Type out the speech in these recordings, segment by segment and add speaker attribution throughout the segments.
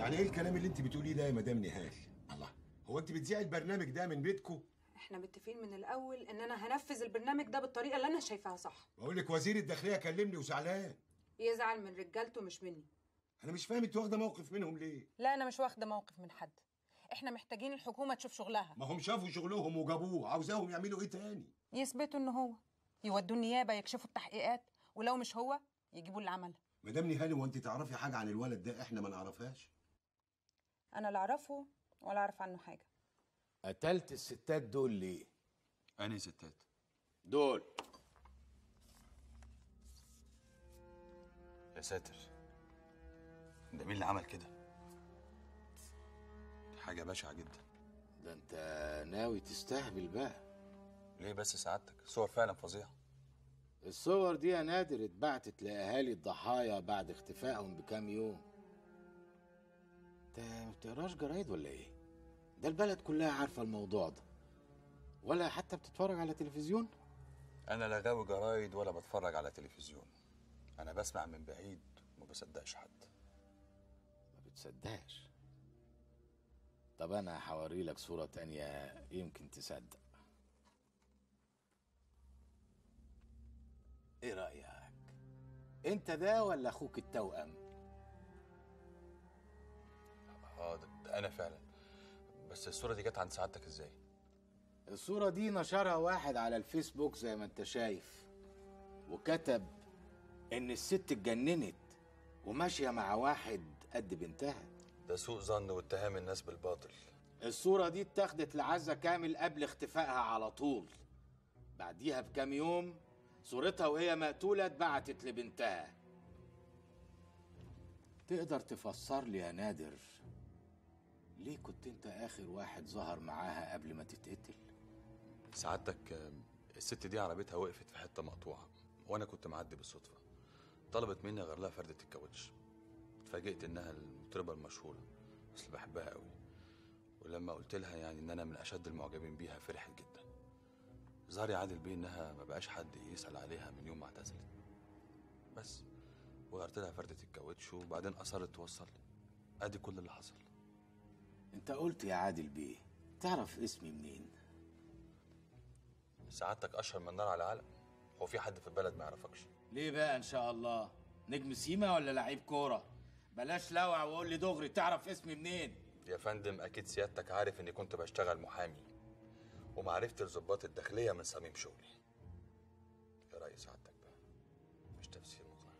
Speaker 1: يعني ايه الكلام اللي انت بتقوليه ده يا مدام نهال الله هو انت بتذيعي البرنامج ده من بيتكم
Speaker 2: احنا متفقين من الاول ان انا هنفذ البرنامج ده بالطريقه اللي انا شايفاها صح
Speaker 1: بقول لك وزير الداخليه كلمني وزعلان
Speaker 2: يزعل من رجالته مش مني
Speaker 1: انا مش فاهم انت واخده موقف منهم ليه
Speaker 2: لا انا مش واخده موقف من حد احنا محتاجين الحكومه تشوف شغلها
Speaker 1: ما هم شافوا شغلهم وجابوه عاوزاهم يعملوا ايه تاني
Speaker 2: يثبتوا ان هو يودوا النيابه يكشفوا التحقيقات ولو مش هو يجيبوا اللي عملها
Speaker 1: مدام نهال هو انت تعرفي حاجه عن الولد ده احنا ما نعرفهاش
Speaker 2: انا لا اعرفه ولا اعرف عنه حاجه
Speaker 3: قتلت الستات دول ليه؟
Speaker 4: أنهي ستات؟
Speaker 3: دول
Speaker 4: يا ساتر ده مين اللي عمل كده؟ دي حاجة بشعة جدا
Speaker 3: ده انت ناوي تستهبل بقى
Speaker 4: ليه بس سعادتك؟ الصور فعلا فظيعة
Speaker 3: الصور دي يا نادر اتبعتت لأهالي الضحايا بعد اختفائهم بكام يوم انت ما بتقراش جرايد ولا ايه؟ ده البلد كلها عارفة الموضوع ده ولا حتى بتتفرج على تلفزيون؟
Speaker 4: أنا لا غاوي جرايد ولا بتفرج على تلفزيون أنا بسمع من بعيد وما بصدقش حد
Speaker 3: ما بتصدقش طب انا هوري لك صورة تانية يمكن تصدق ايه رأيك انت ده ولا اخوك التوأم
Speaker 4: اه ده, ده أنا فعلا بس الصورة دي جت عند سعادتك إزاي؟
Speaker 3: الصورة دي نشرها واحد على الفيسبوك زي ما انت شايف وكتب ان الست اتجننت وماشية مع واحد قد بنتها
Speaker 4: ده سوء ظن واتهام الناس بالباطل
Speaker 3: الصورة دي اتاخدت لعزة كامل قبل اختفائها على طول بعديها بكام يوم صورتها وهي مقتولة اتبعتت لبنتها تقدر تفسر لي يا نادر ليه كنت انت اخر واحد ظهر معاها قبل ما تتقتل
Speaker 4: سعادتك آه، الست دي عربيتها وقفت في حتة مقطوعة وأنا كنت معدي بالصدفة طلبت مني أغير لها فردة الكاوتش اتفاجئت إنها المطربة المشهورة بس اللي بحبها قوي ولما قلت لها يعني إن أنا من أشد المعجبين بيها فرحت جدا ظهر يا عادل بيه إنها ما بقاش حد يسأل عليها من يوم ما اعتزلت بس وغيرت لها فردة الكاوتش وبعدين أصرت توصل لي أدي كل اللي حصل
Speaker 3: انت قلت يا عادل بيه تعرف اسمي منين
Speaker 4: سعادتك أشهر من نار على العالم هو في حد في البلد ما يعرفكش
Speaker 3: ليه بقى ان شاء الله نجم سيما ولا لعيب كوره بلاش لوع وقول لي دغري تعرف اسمي منين
Speaker 4: يا فندم اكيد سيادتك عارف اني كنت بشتغل محامي ومعرفتي لظباط الداخليه من صميم شغلي ايه راي سعادتك بقى مش تفسير مقنع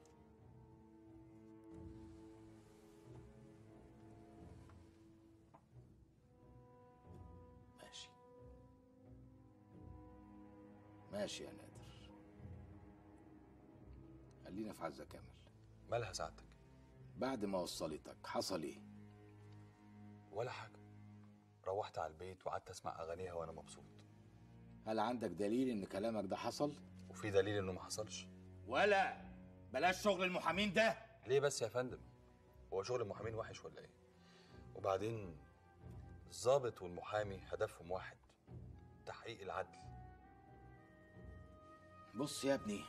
Speaker 3: ماشي ماشي يا نادر خلينا في عزة كامل
Speaker 4: مالها سعادتك
Speaker 3: بعد ما وصلتك حصل ايه
Speaker 4: ولا حاجه روحت على البيت وقعدت اسمع اغانيها وانا مبسوط
Speaker 3: هل عندك دليل ان كلامك ده حصل
Speaker 4: وفي دليل انه ما حصلش
Speaker 3: ولا بلاش شغل المحامين ده
Speaker 4: ليه بس يا فندم هو شغل المحامين وحش ولا ايه وبعدين الضابط والمحامي هدفهم واحد تحقيق العدل
Speaker 3: بص يا ابني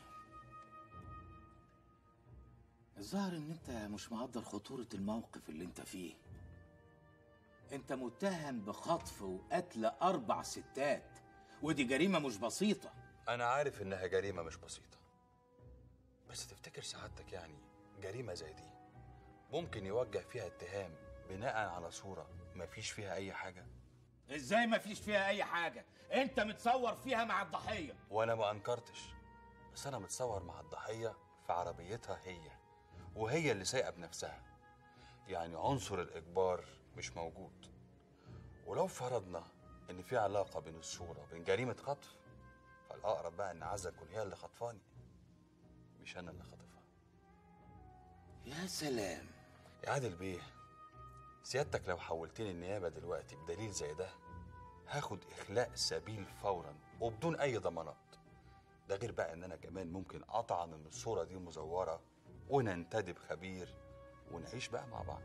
Speaker 3: الظاهر ان انت مش مقدر خطورة الموقف اللي انت فيه انت متهم بخطف وقتل اربع ستات ودي جريمة مش بسيطة
Speaker 4: أنا عارف إنها جريمة مش بسيطة بس تفتكر سعادتك يعني جريمة زي دي ممكن يوجه فيها اتهام بناء على صورة مفيش فيها أي حاجة
Speaker 3: ازاي ما فيش فيها اي حاجة انت متصور فيها مع الضحية
Speaker 4: وأنا ما أنكرتش بس أنا متصور مع الضحية في عربيتها هي وهي اللي سايقة بنفسها يعني عنصر الإجبار مش موجود ولو فرضنا إن في علاقة بين الصورة وبين جريمة خطف فالأقرب بقى إن عزة تكون هي اللي خطفاني مش أنا اللي خاطفها
Speaker 3: يا سلام
Speaker 4: يا عادل بيه سيادتك لو حولتني النيابة دلوقتي بدليل زي ده هاخد إخلاء سبيل فورا وبدون أي ضمانات ده غير بقى إن أنا كمان ممكن أطعن إن الصورة دي مزورة وننتدب خبير ونعيش بقى مع بعض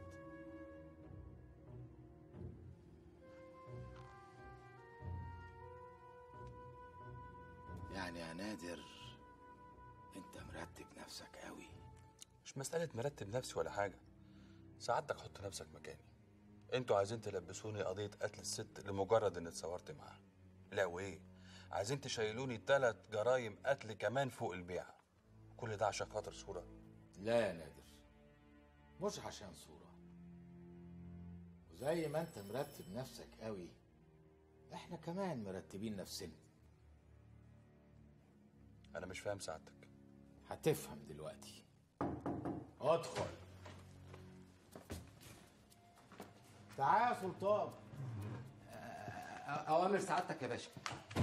Speaker 3: يعني يا نادر انت مرتب نفسك قوي
Speaker 4: مش مسألة مرتب نفسي ولا حاجة سعادتك حط نفسك مكاني انتوا عايزين تلبسوني قضيه قتل الست لمجرد اني اتصورت معاها لا وايه عايزين تشيلوني ثلاث جرايم قتل كمان فوق البيعه كل ده عشان خاطر صوره
Speaker 3: لا يا نادر مش عشان صورة وزي ما انت مرتب نفسك قوي احنا كمان مرتبين نفسنا
Speaker 4: انا مش فاهم سعادتك
Speaker 3: هتفهم دلوقتي ادخل تعال يا سلطان
Speaker 5: اوامر سعادتك يا باشا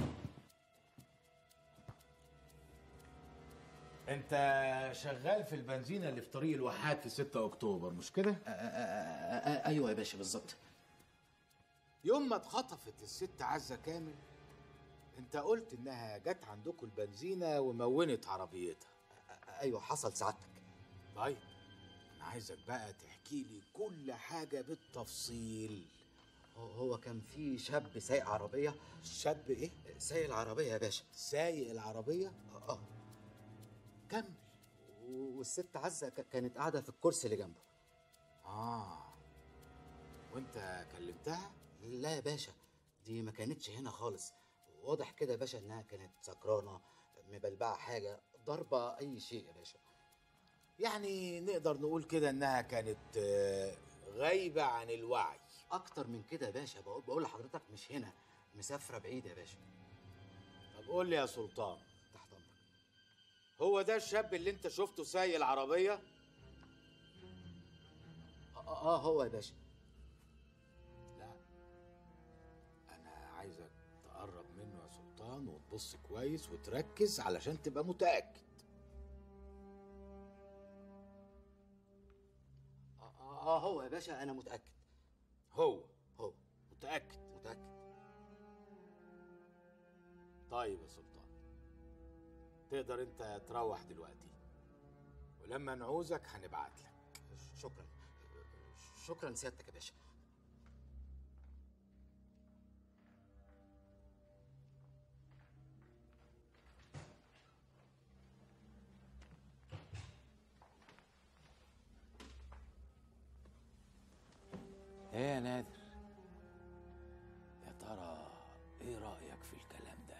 Speaker 3: انت شغال في البنزينة اللي في طريق الواحات في 6 اكتوبر مش كده؟
Speaker 5: آه، آه، آه، ايوه يا باشا بالظبط
Speaker 3: يوم ما اتخطفت الست عزة كامل انت قلت انها جت عندكم البنزينة ومونت عربيتها
Speaker 5: ايوه حصل سعادتك
Speaker 3: طيب انا عايزك بقى تحكي لي كل حاجة بالتفصيل
Speaker 5: هو- هو كان في شاب سايق عربيه
Speaker 3: الشاب ايه؟
Speaker 5: سايق العربيه يا باشا
Speaker 3: سايق العربية؟
Speaker 5: اه
Speaker 3: كمل
Speaker 5: و- والست عزه ك- كانت قاعده في الكرسي اللي جنبه
Speaker 3: اه وانت كلمتها؟
Speaker 5: لا يا باشا دي ما كانتش هنا خالص واضح كده يا باشا انها كانت سكرانه مبلبعه حاجه ضربه اي شيء يا باشا
Speaker 3: يعني نقدر نقول كده انها كانت آه، غايبة عن الوعي
Speaker 5: اكتر من كده يا باشا بقول, بقول لحضرتك مش هنا مسافره بعيد يا باشا
Speaker 3: طب قول لي يا سلطان
Speaker 5: تحت امرك
Speaker 3: هو ده الشاب اللي انت شفته سايق العربية؟
Speaker 5: اه, آه هو يا باشا
Speaker 3: لا انا عايزك تقرب منه يا سلطان وتبص كويس وتركز علشان تبقى متأكد
Speaker 5: اه, آه, آه هو يا باشا انا متاكد
Speaker 3: هو
Speaker 5: هو
Speaker 3: متأكد
Speaker 5: متاكد
Speaker 3: طيب يا سلطان تقدر انت تروح دلوقتي ولما نعوزك هنبعت لك
Speaker 5: شكرا شكرا سيادتك يا باشا
Speaker 3: ايه يا نادر يا ترى ايه رأيك في الكلام ده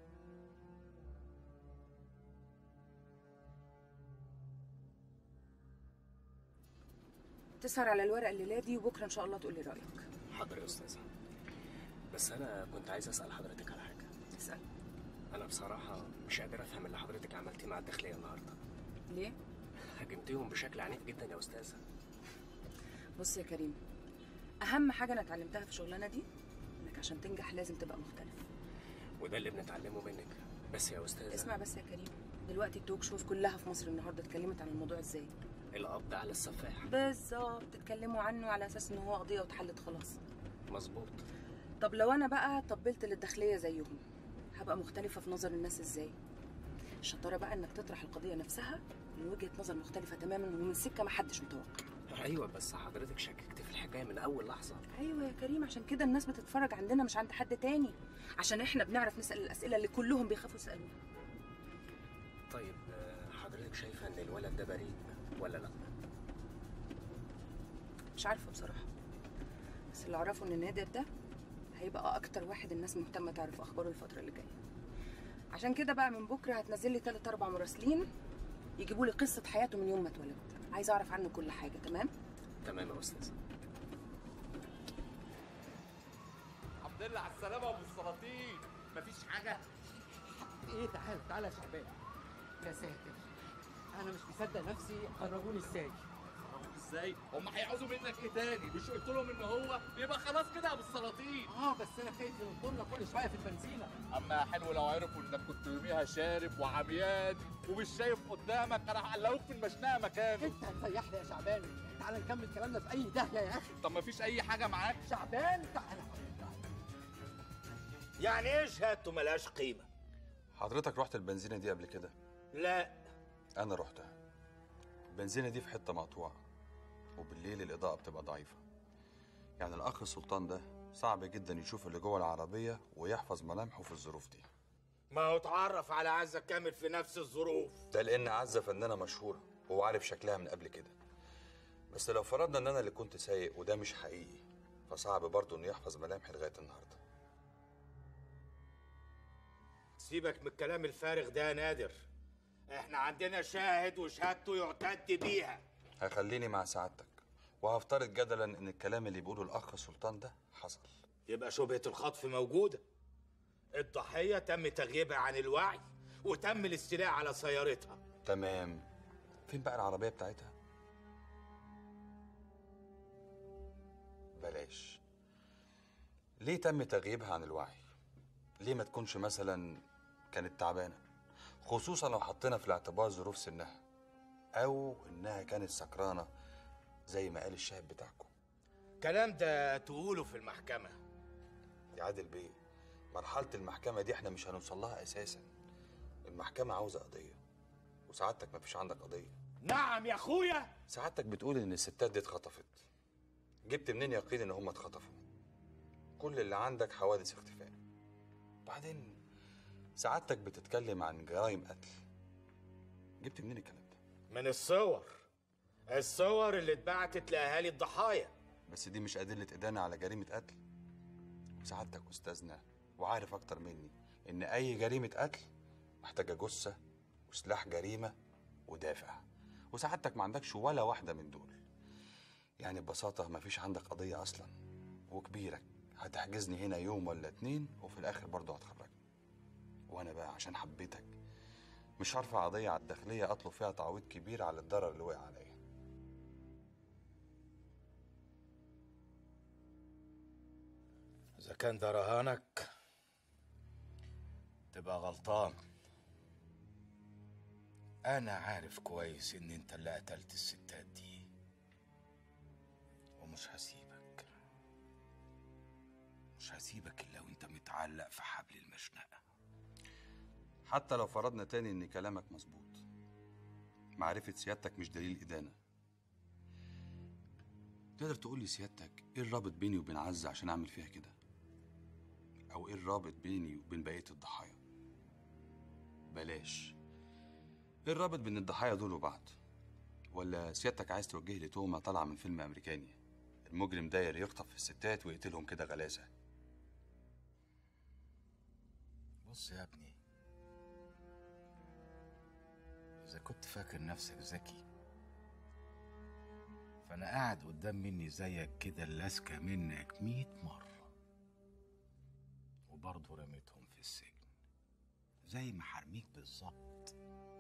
Speaker 6: تسهر على الورق الليله دي وبكره ان شاء الله تقولي رايك
Speaker 7: حاضر يا استاذة بس انا كنت عايز اسال حضرتك على حاجه
Speaker 6: اسال
Speaker 7: انا بصراحه مش قادر افهم اللي حضرتك عملتيه مع الداخليه النهارده
Speaker 6: ليه
Speaker 7: هاجمتيهم بشكل عنيف جدا يا استاذه
Speaker 6: بص يا كريم اهم حاجه انا اتعلمتها في الشغلانه دي انك عشان تنجح لازم تبقى مختلف
Speaker 7: وده اللي بنتعلمه منك بس يا استاذه
Speaker 6: اسمع بس يا كريم دلوقتي التوك شوف كلها في مصر النهارده اتكلمت عن الموضوع ازاي
Speaker 7: القبض على السفاح
Speaker 6: بالظبط اتكلموا عنه على اساس ان هو قضيه واتحلت خلاص
Speaker 7: مظبوط
Speaker 6: طب لو انا بقى طبلت للداخليه زيهم هبقى مختلفه في نظر الناس ازاي الشطاره بقى انك تطرح القضيه نفسها من وجهه نظر مختلفه تماما ومن سكه ما حدش متوقع
Speaker 7: ايوه بس حضرتك شككت في الحكايه من اول لحظه
Speaker 6: ايوه يا كريم عشان كده الناس بتتفرج عندنا مش عند حد تاني عشان احنا بنعرف نسال الاسئله اللي كلهم بيخافوا يسالوها
Speaker 7: طيب آه، حضرتك شايفه ان الولد ده بريء ولا لا
Speaker 6: مش عارفه بصراحه بس اللي اعرفه ان نادر ده هيبقى اكتر واحد الناس مهتمه تعرف اخباره الفتره اللي جايه عشان كده بقى من بكره هتنزل لي ثلاث اربع مراسلين يجيبوا لي قصه حياته من يوم ما اتولد عايزه اعرف عنه كل حاجه تمام
Speaker 7: تمام يا استاذه
Speaker 8: الحمد لله على السلامة يا ابو السلاطين مفيش حاجة
Speaker 9: ايه تعال تعال يا شعبان يا ساتر انا مش مصدق نفسي خرجوني ازاي
Speaker 8: ازاي؟ هم هيعوزوا منك ايه تاني؟ مش قلت لهم ان هو يبقى خلاص كده يا ابو السلاطين
Speaker 9: اه بس انا خايف ينطرنا كل شويه في البنزينه
Speaker 8: اما حلو لو عرفوا انك كنت يوميها شارب وعميان ومش شايف قدامك انا هقلقوك في المشنقه مكانه
Speaker 9: انت هتريحني يا شعبان تعال نكمل كلامنا في اي داهيه يا اخي
Speaker 8: طب مفيش اي حاجه معاك
Speaker 9: شعبان تعال
Speaker 3: يعني ايه شهادته ملهاش قيمة
Speaker 4: حضرتك رحت البنزينه دي قبل كده
Speaker 3: لا
Speaker 4: انا رحتها البنزينه دي في حته مقطوعه وبالليل الاضاءه بتبقى ضعيفه يعني الاخ السلطان ده صعب جدا يشوف اللي جوه العربيه ويحفظ ملامحه في الظروف دي
Speaker 3: ما هو اتعرف على عزة كامل في نفس الظروف
Speaker 4: ده لان عزه فنانه مشهوره وهو عارف شكلها من قبل كده بس لو فرضنا ان انا اللي كنت سايق وده مش حقيقي فصعب برضه انه يحفظ ملامحي لغايه النهارده
Speaker 3: سيبك من الكلام الفارغ ده يا نادر احنا عندنا شاهد وشهادته يعتد بيها
Speaker 4: هخليني مع سعادتك وهفترض جدلا ان الكلام اللي بيقوله الاخ سلطان ده حصل
Speaker 3: يبقى شبهة الخطف موجودة الضحية تم تغييبها عن الوعي وتم الاستيلاء على سيارتها
Speaker 4: تمام فين بقى العربيه بتاعتها بلاش ليه تم تغييبها عن الوعي ليه ما تكونش مثلا كانت تعبانه خصوصا لو حطينا في الاعتبار ظروف سنها او انها كانت سكرانه زي ما قال الشاهد بتاعكم
Speaker 3: الكلام ده تقوله في المحكمة
Speaker 4: يا عادل بيه مرحله المحكمه دي احنا مش هنوصل لها اساسا المحكمه عاوزه قضيه وسعادتك ما فيش عندك قضيه
Speaker 3: نعم يا اخويا
Speaker 4: سعادتك بتقول ان الستات دي اتخطفت جبت منين يقين ان هم اتخطفوا كل اللي عندك حوادث اختفاء بعدين سعادتك بتتكلم عن جرائم قتل جبت منين الكلام ده
Speaker 3: من الصور الصور اللي اتبعتت لأهالي الضحايا
Speaker 4: بس دي مش أدلة إدانة على جريمة قتل وسعادتك أستاذنا وعارف أكتر مني إن أي جريمة قتل محتاجة جثة وسلاح جريمة ودافع وسعادتك ما عندكش ولا واحدة من دول يعني ببساطة ما فيش عندك قضية أصلا وكبيرك هتحجزني هنا يوم ولا اتنين وفي الآخر برضه هتخرجني وأنا بقى عشان حبيتك مش هرفع قضية على الداخلية أطلب فيها تعويض كبير على الضرر اللي وقع عليا
Speaker 3: إذا كان ده رهانك تبقى غلطان أنا عارف كويس إن أنت اللي قتلت الستات دي ومش هسيبك مش هسيبك إلا وأنت متعلق في حبل المشنقة
Speaker 4: حتى لو فرضنا تاني ان كلامك مظبوط معرفة سيادتك مش دليل إدانة تقدر تقول لي سيادتك ايه الرابط بيني وبين عزة عشان اعمل فيها كده او ايه الرابط بيني وبين بقية الضحايا بلاش ايه الرابط بين الضحايا دول وبعض ولا سيادتك عايز توجه لي تهمة طالعة من فيلم أمريكاني المجرم داير يخطف في الستات ويقتلهم كده غلاسة
Speaker 3: بص يا ابني إذا كنت فاكر نفسك ذكي فأنا قاعد قدام مني زيك كده اللاسكة منك مية مرة وبرضه رميتهم في السجن زي ما حرميك بالظبط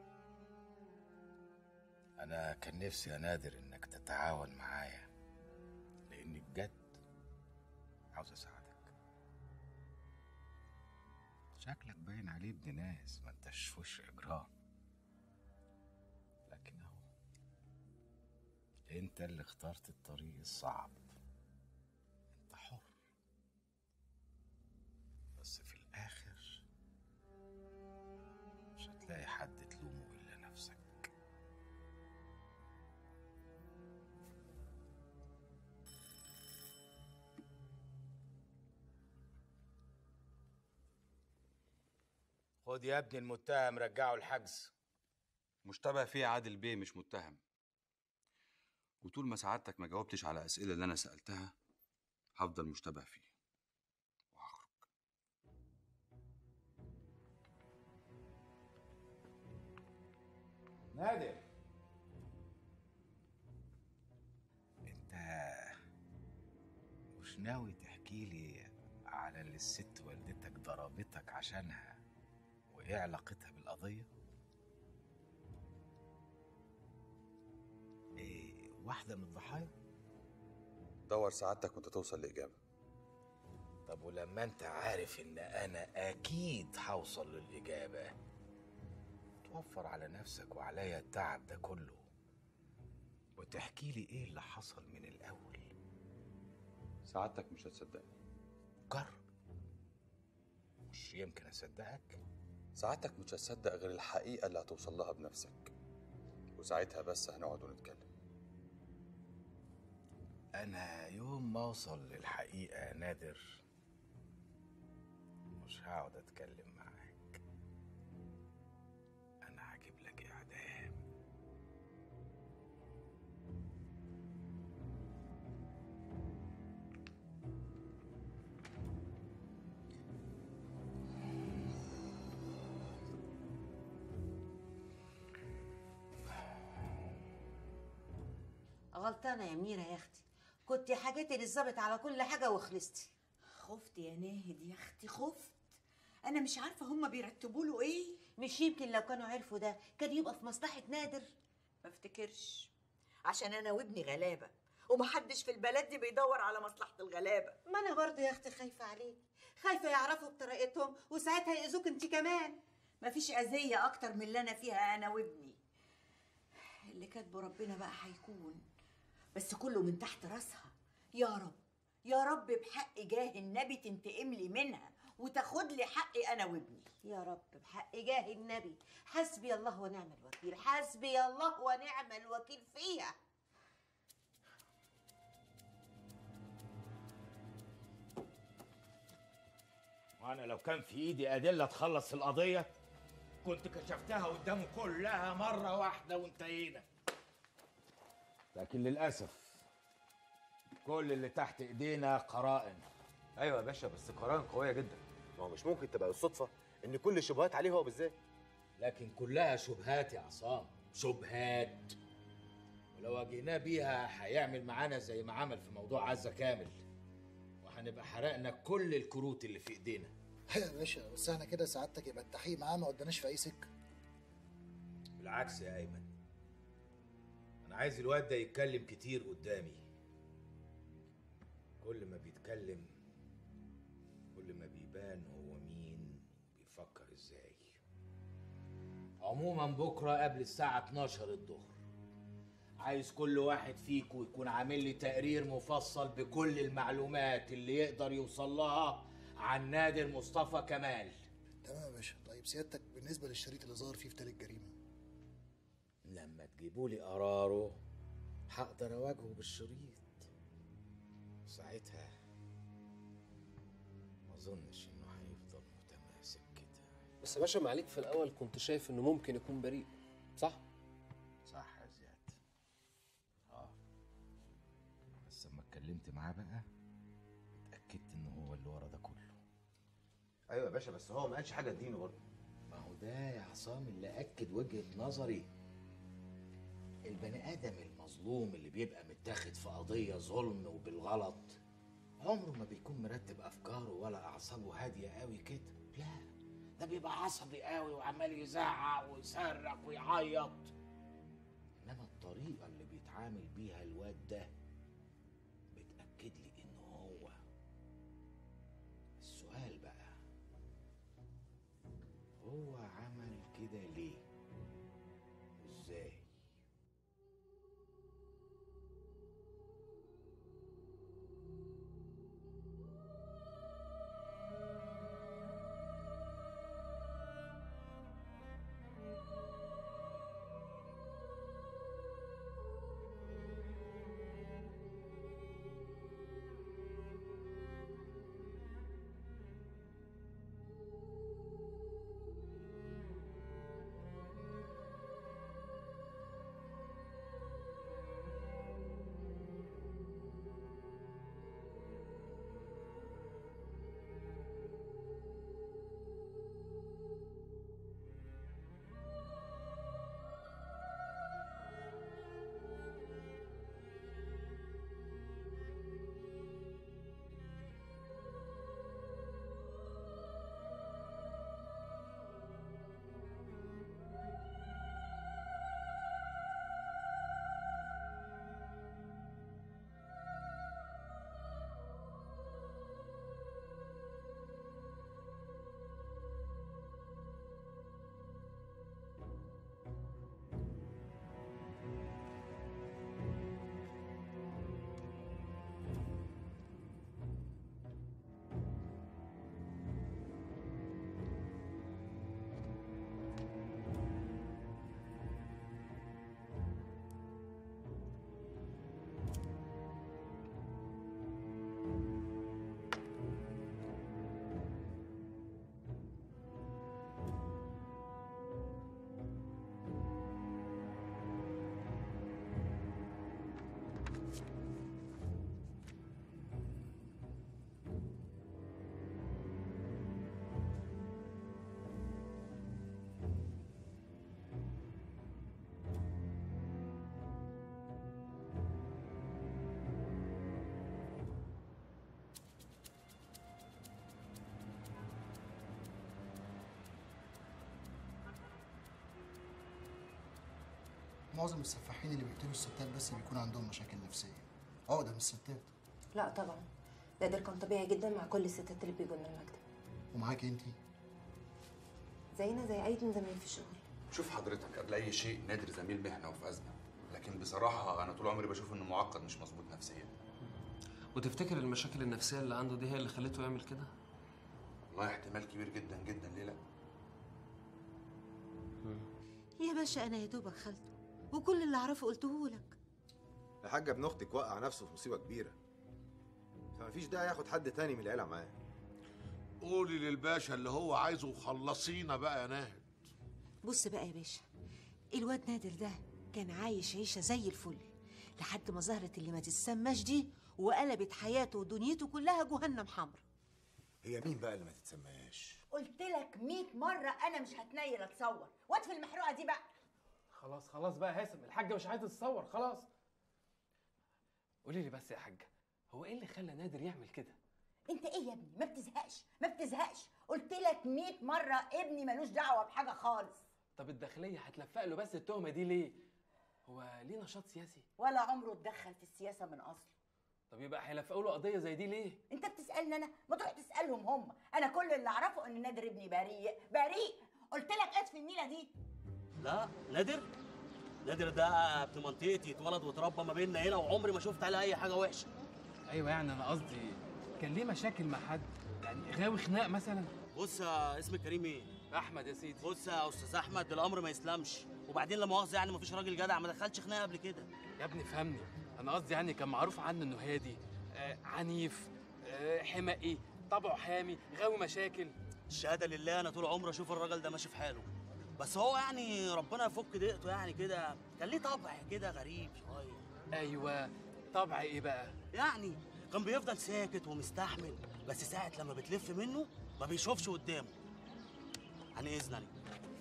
Speaker 3: أنا كان نفسي يا نادر إنك تتعاون معايا لأني بجد عاوز أساعدك شكلك باين عليه ابن ناس ما انتش في وش اجرام لكن اهو انت اللي اخترت الطريق الصعب انت حر بس في الاخر مش هتلاقي حد تلومه الا نفسك خد يا ابني المتهم رجعه الحجز
Speaker 4: مشتبه فيه عادل بيه مش متهم وطول ما سعادتك ما جاوبتش على الأسئلة اللي أنا سألتها هفضل مشتبه فيه وهخرج
Speaker 3: نادر انت مش ناوي تحكي لي على اللي الست والدتك ضربتك عشانها وايه علاقتها بالقضية؟ ايه واحدة من الضحايا؟
Speaker 4: دور سعادتك وانت توصل لإجابة
Speaker 3: طب ولما انت عارف ان انا اكيد هوصل للاجابة توفر على نفسك وعليا التعب ده كله وتحكي لي ايه اللي حصل من الاول
Speaker 4: سعادتك مش هتصدقني
Speaker 3: جرب مش يمكن اصدقك
Speaker 4: سعادتك مش هتصدق غير الحقيقة اللي هتوصل لها بنفسك وساعتها بس هنقعد ونتكلم
Speaker 3: انا يوم ما اوصل للحقيقة يا نادر مش هقعد اتكلم معاك انا هجيب لك اعدام
Speaker 10: غلطانه يا منيره يا اختي كنت حاجتي للظابط على كل حاجه وخلصتي
Speaker 11: خفت يا ناهد يا اختي خفت انا مش عارفه هما بيرتبوا له ايه
Speaker 10: مش يمكن لو كانوا عرفوا ده كان يبقى في مصلحه نادر
Speaker 11: ما افتكرش عشان انا وابني غلابه ومحدش في البلد دي بيدور على مصلحه الغلابه
Speaker 10: ما انا برضه يا اختي خايفه عليك خايفه يعرفوا بطريقتهم وساعتها يأذوك انت كمان
Speaker 11: مفيش اذيه اكتر من اللي انا فيها انا وابني اللي كاتبه ربنا بقى هيكون بس كله من تحت راسها يا رب يا رب بحق جاه النبي تنتقم لي منها وتاخد لي حقي انا وابني
Speaker 10: يا رب بحق جاه النبي حسبي الله ونعم الوكيل حسبي الله ونعم الوكيل فيها
Speaker 3: وانا لو كان في ايدي ادله تخلص القضيه كنت كشفتها قدامه كلها مره واحده وانتهينا لكن للاسف كل اللي تحت ايدينا قرائن
Speaker 12: ايوه يا باشا بس قرائن قويه جدا
Speaker 13: ما هو مش ممكن تبقى الصدفه ان كل الشبهات عليه هو بالذات
Speaker 3: لكن كلها شبهات يا عصام شبهات ولو واجهناه بيها هيعمل معانا زي ما عمل في موضوع عزة كامل وهنبقى حرقنا كل الكروت اللي في ايدينا
Speaker 14: يا باشا بس احنا كده سعادتك يبقى التحقيق معاه ما قدناش في اي سكه
Speaker 3: بالعكس يا ايمن انا عايز الواد ده يتكلم كتير قدامي كل ما بيتكلم كل ما بيبان هو مين بيفكر ازاي عموما بكره قبل الساعه 12 الظهر عايز كل واحد فيكم يكون عامل لي تقرير مفصل بكل المعلومات اللي يقدر يوصل لها عن نادر مصطفى كمال
Speaker 14: تمام يا باشا طيب سيادتك بالنسبه للشريط اللي ظهر فيه في تالت جريمه
Speaker 3: لما تجيبوا لي قراره هقدر اواجهه بالشريط ساعتها ما اظنش انه هيفضل متماسك كده
Speaker 15: بس يا باشا معليك في الاول كنت شايف انه ممكن يكون بريء صح
Speaker 3: صح يا زياد اه بس لما اتكلمت معاه بقى اتاكدت ان هو اللي ورا ده كله
Speaker 13: ايوه يا باشا بس هو ما قالش حاجه تدينه برضه
Speaker 3: ما هو ده يا عصام اللي اكد وجهه نظري البني ادم المظلوم اللي بيبقى متاخد في قضيه ظلم وبالغلط عمره ما بيكون مرتب افكاره ولا اعصابه هاديه قوي كده لا ده بيبقى عصبي قوي وعمال يزعق ويصرخ ويعيط انما الطريقه اللي بيتعامل بيها الواد ده بتاكد لي انه هو السؤال بقى هو عمل كده ليه ازاي
Speaker 14: معظم السفاحين اللي بيقتلوا الستات بس بيكون عندهم مشاكل نفسيه عقده من الستات
Speaker 6: لا طبعا نادر كان طبيعي جدا مع كل الستات اللي بيجوا لنا المكتب
Speaker 14: ومعاك انت
Speaker 6: زينا زي اي اتنين زمايل في الشغل
Speaker 16: شوف حضرتك قبل اي شيء نادر زميل مهنه وفي ازمه لكن بصراحه انا طول عمري بشوف انه معقد مش مظبوط نفسيا
Speaker 15: وتفتكر المشاكل النفسيه اللي عنده دي هي اللي خلته يعمل كده
Speaker 16: والله احتمال كبير جدا جدا ليه لا
Speaker 10: يا باشا انا يا دوبك خالته وكل اللي اعرفه قلته لك
Speaker 13: يا حاجه ابن اختك وقع نفسه في مصيبه كبيره فمفيش داعي ياخد حد تاني من العيله معاه
Speaker 17: قولي للباشا اللي هو عايزه وخلصينا بقى يا ناهد
Speaker 10: بص بقى يا باشا الواد نادر ده كان عايش عيشه زي الفل لحد ما ظهرت اللي ما تتسماش دي وقلبت حياته ودنيته كلها جهنم حمرا
Speaker 13: هي مين بقى اللي ما تتسماش
Speaker 11: قلت لك 100 مره انا مش هتنيل اتصور وقت في المحروقه دي بقى
Speaker 15: خلاص خلاص بقى يا هاسم الحاجه مش عايزه تتصور خلاص قولي لي بس يا حاجه هو ايه اللي خلى نادر يعمل كده
Speaker 11: انت ايه يا ابني ما بتزهقش ما بتزهقش قلت لك 100 مره ابني ملوش دعوه بحاجه خالص
Speaker 15: طب الداخليه هتلفق له بس التهمه دي ليه هو ليه نشاط سياسي
Speaker 11: ولا عمره اتدخل في السياسه من اصله
Speaker 15: طب يبقى هيلفقوا له قضيه زي دي ليه
Speaker 11: انت بتسالني انا ما تروح تسالهم هم انا كل اللي اعرفه ان نادر ابني بريء بريء قلت لك ايه في النيله دي
Speaker 18: لا نادر نادر ده ابن منطقتي اتولد واتربى ما بيننا هنا وعمري ما شفت عليه اي حاجه وحشه
Speaker 15: ايوه يعني انا قصدي كان ليه مشاكل مع حد يعني غاوي خناق مثلا
Speaker 18: بص يا اسم كريم ايه
Speaker 15: احمد يا سيدي
Speaker 18: بص يا استاذ احمد الامر ما يسلمش وبعدين لا مؤاخذه يعني ما فيش راجل جدع ما دخلش خناقه قبل كده
Speaker 15: يا ابني فهمني انا قصدي يعني كان معروف عنه انه هادي آه عنيف آه حمقي طبعه حامي غاوي مشاكل
Speaker 18: الشهاده لله انا طول عمري اشوف الراجل ده ماشي في حاله بس هو يعني ربنا يفك ضيقته يعني كده كان ليه طبع كده غريب شويه
Speaker 15: ايوه طبع ايه بقى
Speaker 18: يعني كان بيفضل ساكت ومستحمل بس ساعة لما بتلف منه ما بيشوفش قدامه عن اذن عليك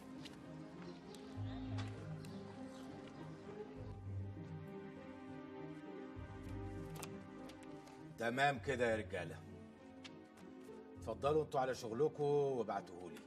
Speaker 3: تمام كده يا رجاله اتفضلوا انتوا على شغلكم وابعتوهولي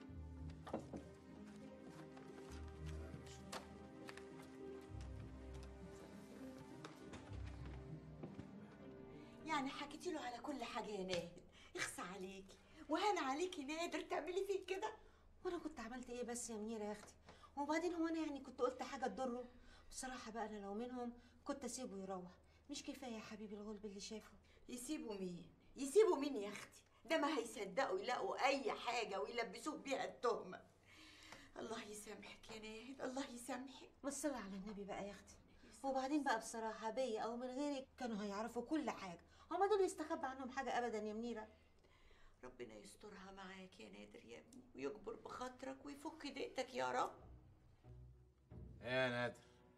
Speaker 11: يعني حكيتي له على كل حاجه يا ناهد اخسى عليكي وهان عليكي نادر تعملي فيك كده
Speaker 10: وانا كنت عملت ايه بس يا منيره يا اختي وبعدين هو انا يعني كنت قلت حاجه تضره بصراحه بقى انا لو منهم كنت اسيبه يروح مش كفايه يا حبيبي الغلب اللي شافه
Speaker 11: يسيبوا مين يسيبوا مين يا اختي ده ما هيصدقوا يلاقوا اي حاجه ويلبسوه بيها التهمه الله يسامحك يا ناهد الله يسامحك
Speaker 10: ما تصلي على النبي بقى يا اختي وبعدين بقى بصراحه بيا او من غيرك كانوا هيعرفوا كل حاجه هما دول يستخبى عنهم حاجه ابدا يا منيره
Speaker 11: ربنا يسترها معاك يا نادر يا ابني ويجبر بخاطرك ويفك ضيقتك يا رب
Speaker 3: ايه يا نادر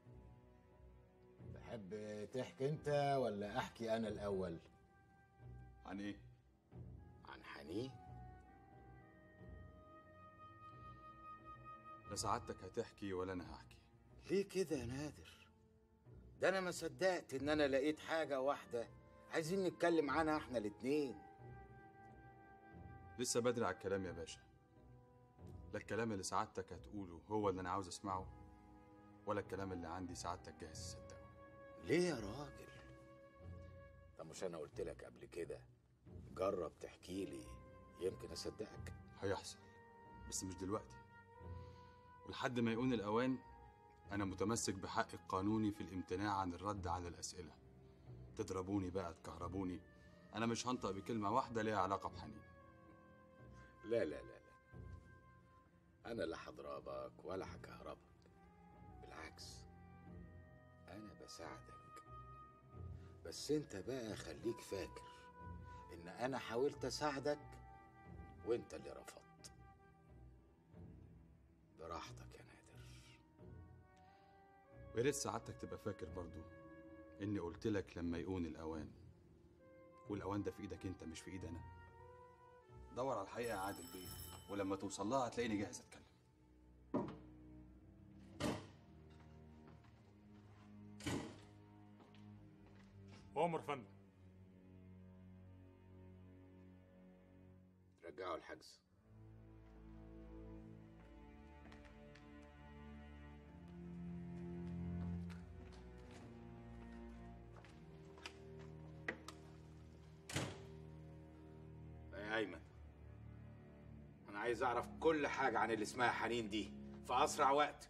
Speaker 3: تحب تحكي انت ولا احكي انا الاول
Speaker 4: عن ايه
Speaker 3: عن حنين
Speaker 4: لا سعادتك هتحكي ولا انا هحكي
Speaker 3: ليه كده يا نادر ده انا ما صدقت ان انا لقيت حاجه واحده عايزين نتكلم عنها احنا الاتنين
Speaker 4: لسه بدري على الكلام يا باشا لا الكلام اللي سعادتك هتقوله هو اللي انا عاوز اسمعه ولا الكلام اللي عندي سعادتك جاهز تصدقه
Speaker 3: ليه يا راجل طب مش انا قلت لك قبل كده جرب تحكي لي يمكن اصدقك
Speaker 4: هيحصل بس مش دلوقتي ولحد ما يكون الاوان انا متمسك بحقي القانوني في الامتناع عن الرد على الاسئله تضربوني بقى تكهربوني انا مش هنطق بكلمه واحده ليها علاقه بحنين
Speaker 3: لا لا لا لا انا لا هضربك ولا هكهربك بالعكس انا بساعدك بس انت بقى خليك فاكر ان انا حاولت اساعدك وانت اللي رفضت براحتك يا نادر
Speaker 4: ويا ريت سعادتك تبقى فاكر برضو اني قلت لك لما يكون الاوان والاوان ده في ايدك انت مش في ايد انا دور على الحقيقه يا عادل بيه ولما توصل لها هتلاقيني جاهز اتكلم
Speaker 19: عمر فندم
Speaker 3: رجعوا الحجز عايز اعرف كل حاجه عن اللي اسمها حنين دي في اسرع وقت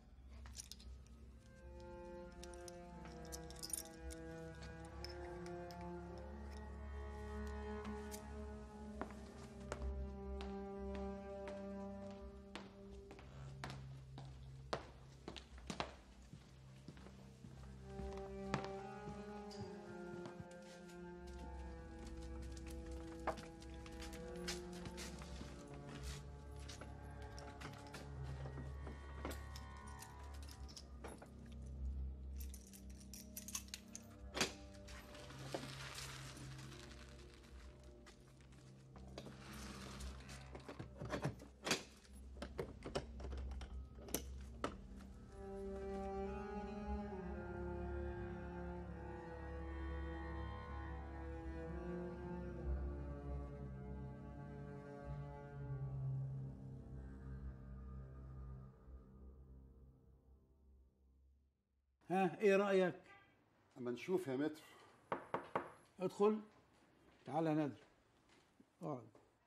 Speaker 20: ها ايه رايك
Speaker 21: اما نشوف يا متر
Speaker 20: ادخل تعال يا نادر اقعد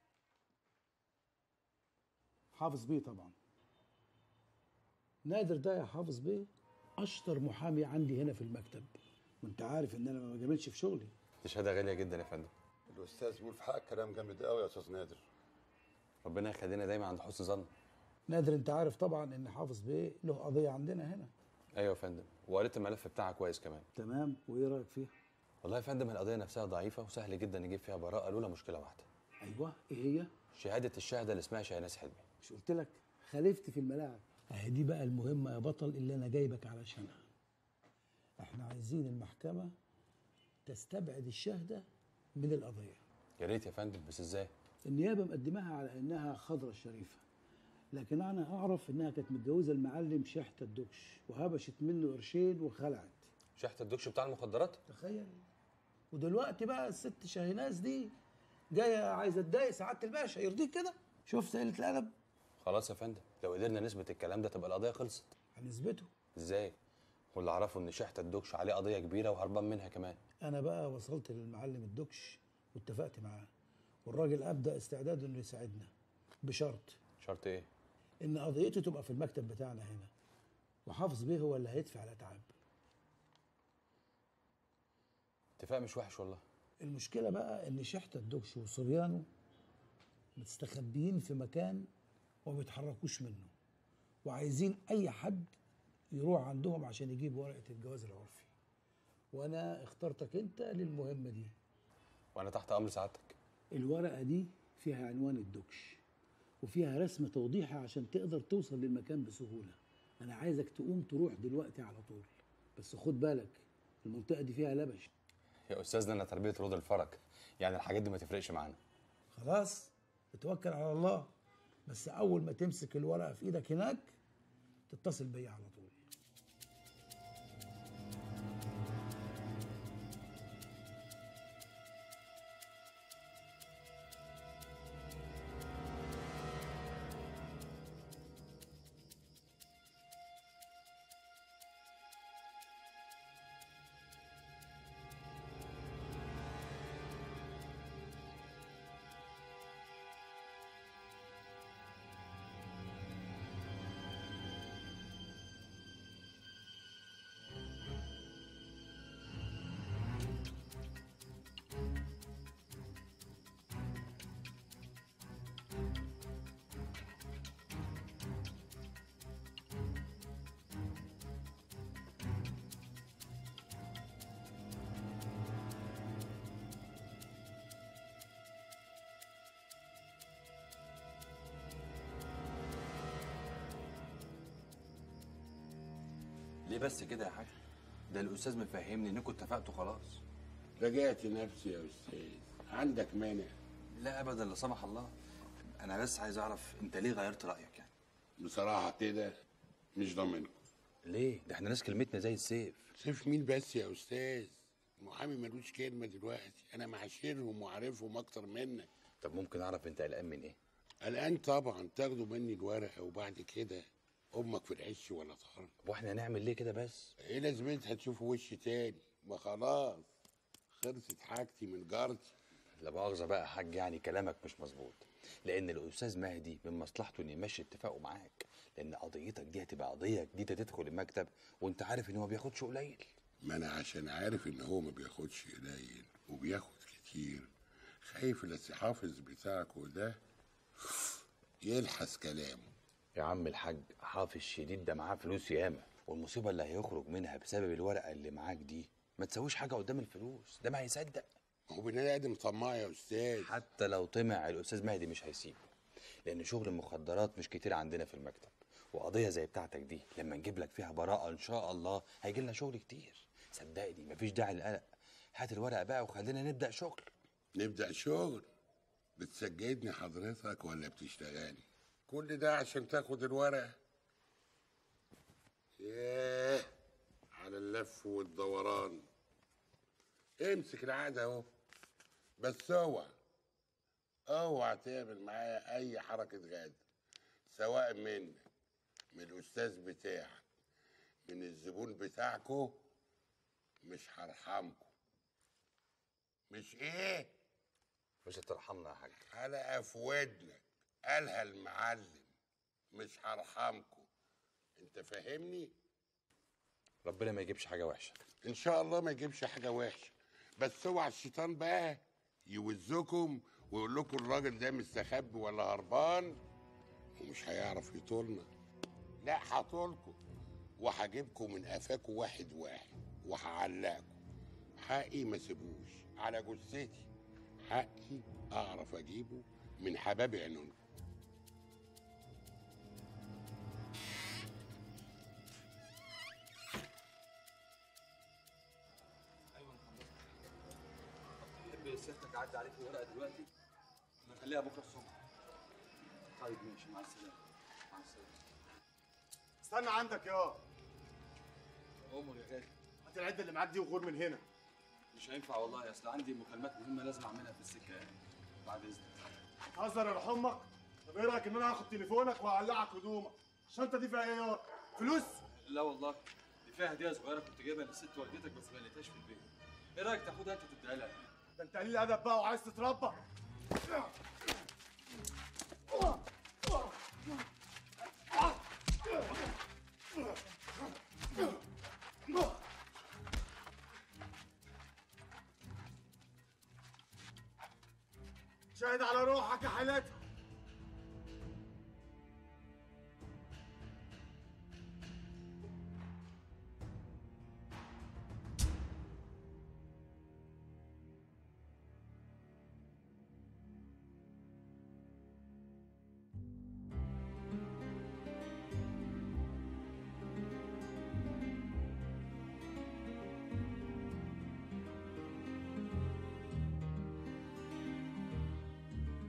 Speaker 20: حافظ بيه طبعا نادر ده يا حافظ بيه اشطر محامي عندي هنا في المكتب وانت عارف ان انا ما بجاملش في شغلي
Speaker 4: دي شهاده غاليه جدا يا فندم
Speaker 21: الاستاذ بيقول في حقك كلام جامد قوي يا استاذ نادر
Speaker 4: ربنا يخلينا دايما عند حسن ظن
Speaker 20: نادر انت عارف طبعا ان حافظ بيه له قضيه عندنا هنا
Speaker 4: ايوه يا فندم وقريت الملف بتاعها كويس كمان
Speaker 20: تمام وايه رايك فيها
Speaker 4: والله يا فندم القضيه نفسها ضعيفه وسهل جدا نجيب فيها براءه لولا مشكله واحده
Speaker 20: ايوه ايه هي
Speaker 4: شهاده الشهاده اللي اسمها شاهناز حلمي
Speaker 20: مش قلت لك خالفت في الملاعب اهي دي بقى المهمه يا بطل اللي انا جايبك علشانها احنا عايزين المحكمه تستبعد الشهاده من القضيه
Speaker 4: يا ريت يا فندم بس ازاي
Speaker 20: النيابه مقدماها على انها خضرة الشريفه لكن انا اعرف انها كانت متجوزه المعلم شحته الدكش وهبشت منه قرشين وخلعت
Speaker 4: شحت الدكش بتاع المخدرات
Speaker 20: تخيل ودلوقتي بقى الست شاهيناز دي جايه عايزه تضايق سعاده الباشا يرضيك كده شفت قله الادب
Speaker 4: خلاص يا فندم لو قدرنا نثبت الكلام ده تبقى القضيه خلصت
Speaker 20: هنثبته
Speaker 4: ازاي واللي اعرفه ان شحت الدكش عليه قضيه كبيره وهربان منها كمان
Speaker 20: انا بقى وصلت للمعلم الدكش واتفقت معاه والراجل ابدا استعداده انه يساعدنا بشرط
Speaker 4: شرط ايه
Speaker 20: ان قضيته تبقى في المكتب بتاعنا هنا وحافظ بيه هو اللي هيدفع الاتعاب
Speaker 4: اتفاق مش وحش والله
Speaker 20: المشكله بقى ان شحته الدكش وصريانه مستخبيين في مكان وما بيتحركوش منه وعايزين اي حد يروح عندهم عشان يجيب ورقه الجواز العرفي وانا اخترتك انت للمهمه دي
Speaker 4: وانا تحت امر سعادتك
Speaker 20: الورقه دي فيها عنوان الدكش وفيها رسم توضيحي عشان تقدر توصل للمكان بسهوله انا عايزك تقوم تروح دلوقتي على طول بس خد بالك المنطقه دي فيها لبش
Speaker 4: يا استاذنا انا تربيه رود الفرج يعني الحاجات دي ما تفرقش معانا
Speaker 20: خلاص اتوكل على الله بس اول ما تمسك الورقه في ايدك هناك تتصل بيا على طول
Speaker 4: ليه بس كده يا حاج ده الاستاذ مفهمني انكم اتفقتوا خلاص
Speaker 22: رجعت نفسي يا استاذ عندك مانع
Speaker 4: لا ابدا لا سمح الله انا بس عايز اعرف انت ليه غيرت رايك يعني
Speaker 22: بصراحه كده مش ضامنكم
Speaker 4: ليه ده احنا ناس كلمتنا زي السيف
Speaker 22: سيف مين بس يا استاذ المحامي ملوش كلمه دلوقتي انا معاشرهم وعارفهم اكتر منك
Speaker 4: طب ممكن اعرف انت قلقان من ايه
Speaker 22: الان طبعا تاخدوا مني الورقه وبعد كده امك في العش ولا طار
Speaker 4: واحنا هنعمل ليه كده بس
Speaker 22: ايه لازمتها تشوفوا وش تاني ما خلاص خلصت حاجتي من جارتي
Speaker 4: لا مؤاخذة بقى يا حاج يعني كلامك مش مظبوط لأن الأستاذ مهدي من مصلحته إنه يمشي اتفاقه معاك لأن قضيتك دي هتبقى قضية جديدة تدخل المكتب وأنت عارف إن هو ما بياخدش قليل
Speaker 22: ما انا عشان عارف ان هو ما بياخدش قليل وبياخد كتير خايف الحافظ بتاعك وده يلحس كلامه
Speaker 4: يا عم الحاج حافظ شديد ده معاه فلوس ياما والمصيبة اللي هيخرج منها بسبب الورقة اللي معاك دي ما تسويش حاجة قدام الفلوس ده ما هيصدق
Speaker 22: هو بني ادم طماع يا استاذ
Speaker 4: حتى لو طمع الأستاذ مهدي مش هيسيبه لأن شغل المخدرات مش كتير عندنا في المكتب وقضية زي بتاعتك دي لما نجيب لك فيها براءة إن شاء الله هيجي لنا شغل كتير صدقني مفيش داعي للقلق هات الورقة بقى وخلينا نبدأ شغل
Speaker 22: نبدا شغل بتسجدني حضرتك ولا بتشتغلني كل ده عشان تاخد الورقه ياه على اللف والدوران امسك العقد اهو بس اوعى اوعى تعمل معايا اي حركه غدر سواء منك من الاستاذ بتاعك من الزبون بتاعكو مش هرحمكم مش ايه
Speaker 4: مش هترحمنا يا حاج
Speaker 22: حلقه في ودنك قالها المعلم مش هرحمكم انت فاهمني
Speaker 4: ربنا ما يجيبش حاجة وحشة
Speaker 22: ان شاء الله ما يجيبش حاجه وحشه بس اوعى الشيطان بقى يوزكم ويقول لكم الراجل ده مستخبي ولا هربان ومش هيعرف يطولنا لا هطولكم وهجيبكم من قفاكم واحد واحد وهعلقكم حقي ما سيبوش على جثتي حقي اعرف اجيبه من حباب عينونكم
Speaker 4: تحب سيادتك اعدي عليك الورقه دلوقتي ولا نخليها بكره الصبح طيب ماشي مع السلامه مع السلامه
Speaker 1: استنى عندك يا
Speaker 4: عمر يا غالي
Speaker 1: هات العده اللي معاك دي وغور من هنا
Speaker 4: مش هينفع والله اصل عندي مكالمات مهمه لازم اعملها في السكه يعني بعد اذنك
Speaker 1: هزر يا روح امك طب ايه رايك ان انا هاخد تليفونك وهقلعك هدومك الشنطه دي فيها ايه يا فلوس
Speaker 4: لا والله دي فيها هديه صغيره كنت جايبها لست والدتك بس ما لقيتهاش في البيت ايه رايك تاخدها انت تديها لها
Speaker 1: ده انت قليل ادب بقى وعايز تتربى شاهد على روحك يا حالتها